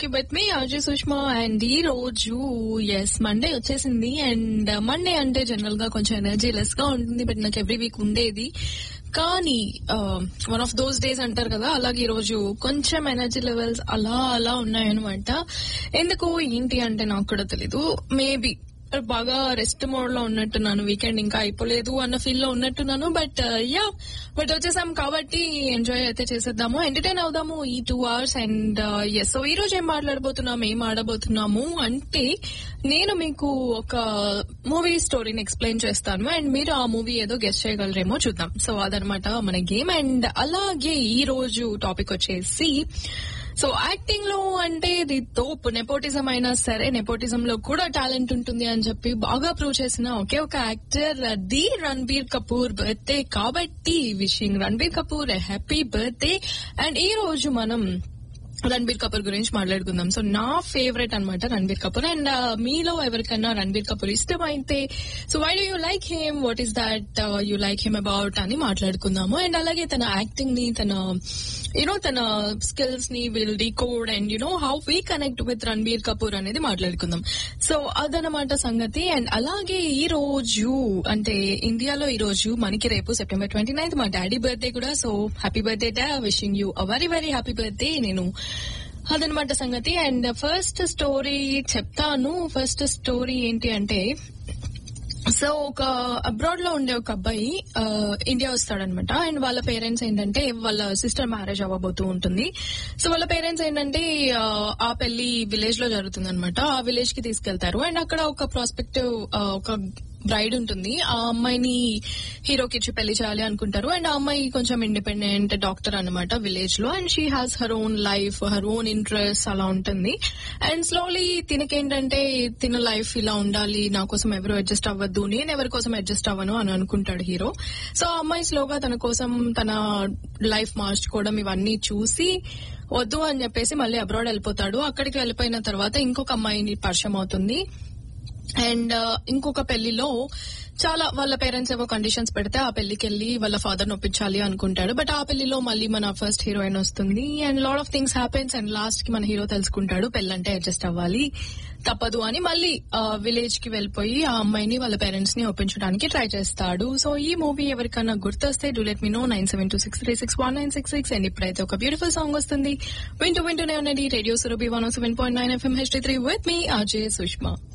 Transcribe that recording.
కి బెత్ మీ అజయ్ సుష్మా అండ్ ఈ రోజు ఎస్ మండే వచ్చేసింది అండ్ మండే అంటే జనరల్ గా కొంచెం ఎనర్జీ లెస్ గా ఉంటుంది బట్ నాకు ఎవ్రీ వీక్ ఉండేది కానీ వన్ ఆఫ్ దోస్ డేస్ అంటారు కదా అలాగే ఈ రోజు కొంచెం ఎనర్జీ లెవెల్స్ అలా అలా ఉన్నాయన్నమాట ఎందుకు ఏంటి అంటే నాకు కూడా తెలీదు మేబీ బాగా రెస్ట్ మోడ్ లో ఉన్నట్టున్నాను వీకెండ్ ఇంకా అయిపోలేదు అన్న ఫీల్ లో ఉన్నట్టున్నాను బట్ యా బట్ వచ్చేసాం కాబట్టి ఎంజాయ్ అయితే చేసేద్దాము ఎంటర్టైన్ అవుదాము ఈ two hours and yes so ఈ రోజు ఏం మాట్లాడబోతున్నాం ఏం ఆడబోతున్నాము అంటే నేను మీకు ఒక మూవీ స్టోరీని ఎక్స్ప్లెయిన్ చేస్తాను అండ్ మీరు ఆ మూవీ ఏదో గెస్ట్ చేయగలరేమో చూద్దాం సో అదనమాట మన గేమ్ అండ్ అలాగే ఈ రోజు టాపిక్ వచ్చేసి సో యాక్టింగ్ లో అంటే ఇది తోపు నెపోటిజం అయినా సరే నెపోటిజం లో కూడా టాలెంట్ ఉంటుంది అని చెప్పి బాగా ప్రూవ్ చేసిన ఒకే ఒక actor the Ranbir Kapoor birthday కాబట్టి wishing Ranbir Kapoor happy birthday and ఈ రోజు మనం రణబీర్ కపూర్ గురించి మాట్లాడుకుందాం సో నా ఫేవరెట్ అనమాట రణబీర్ కపూర్ అండ్ మీలో ఎవరికైనా రణబీర్ కపూర్ ఇష్టమైతే so why do you like him what is that you like him about అని మాట్లాడుకుందాము అండ్ అలాగే తన యాక్టింగ్ ని తన యూనో తన స్కిల్స్ ని will decode and you know how we connect with Ranbir Kapoor అనేది మాట్లాడుకుందాం సో అదనమాట సంగతి అండ్ అలాగే ఈ రోజు అంటే ఇండియాలో ఈ రోజు మనకి రేపు సెప్టెంబర్ ట్వంటీ నైన్త్ మా డాడీ బర్త్డే కూడా సో హ్యాపీ బర్త్డే డా wishing you a very very happy birthday నేను అదనమాట సంగతి అండ్ ఫస్ట్ స్టోరీ చెప్తాను ఫస్ట్ స్టోరీ ఏంటి అంటే సో ఒక అబ్రాడ్ లో ఉండే ఒక అబ్బాయి ఇండియా వస్తాడనమాట అండ్ వాళ్ళ పేరెంట్స్ ఏంటంటే వాళ్ళ సిస్టర్ మ్యారేజ్ అవ్వబోతూ ఉంటుంది సో వాళ్ళ పేరెంట్స్ ఏంటంటే ఆ పెళ్లి విలేజ్ లో జరుగుతుంది అనమాట ఆ విలేజ్ కి తీసుకెళ్తారు అండ్ అక్కడ ఒక ప్రాస్పెక్టివ్ ఒక బ్రైడ్ ఉంటుంది ఆ అమ్మాయిని హీరోకి ఇచ్చి పెళ్లి చేయాలి అనుకుంటారు అండ్ ఆ అమ్మాయి కొంచెం ఇండిపెండెంట్ డాక్టర్ అనమాట విలేజ్ లో and she has her own life her own interest అలా ఉంటుంది అండ్ స్లోలీ తినకేంటంటే తిన లైఫ్ ఇలా ఉండాలి నా కోసం ఎవరు అడ్జస్ట్ అవ్వద్దు నేను ఎవరి కోసం అడ్జస్ట్ అవ్వను అని అనుకుంటాడు హీరో సో ఆ అమ్మాయి స్లోగా తన కోసం తన లైఫ్ మార్చుకోవడం ఇవన్నీ చూసి వద్దు అని చెప్పేసి మళ్ళీ అబ్రాడ్ వెళ్ళిపోతాడు అక్కడికి వెళ్ళిపోయిన తర్వాత ఇంకొక అమ్మాయిని పరిచయం అవుతుంది అండ్ ఇంకొక పెళ్లిలో చాలా వాళ్ళ పేరెంట్స్ ఏవో కండిషన్స్ పెడితే ఆ పెళ్లికి వెళ్ళి వాళ్ళ ఫాదర్ నొప్పించాలి అనుకుంటాడు బట్ ఆ పెళ్లిలో మళ్ళీ మన ఫస్ట్ హీరోయిన్ వస్తుంది and lot of things happens and last కి మన హీరో తెలుసుకుంటాడు పెళ్ళంటే అడ్జస్ట్ అవ్వాలి తప్పదు అని మళ్ళీ విలేజ్ కి వెళ్ళిపోయి ఆ అమ్మాయిని వాళ్ళ పేరెంట్స్ ని ఒప్పించడానికి ట్రై చేస్తాడు సో ఈ మూవీ ఎవరికైనా గుర్తొస్తే do let me know nine seven two six three six one nine six six and ఇప్పుడైతే ఒక బ్యూటిఫుల్ సాంగ్ వస్తుంది వింటూ వింటూనే ఉన్నది radio Surabhi one seven point nine FM H three with me Ajay Sushma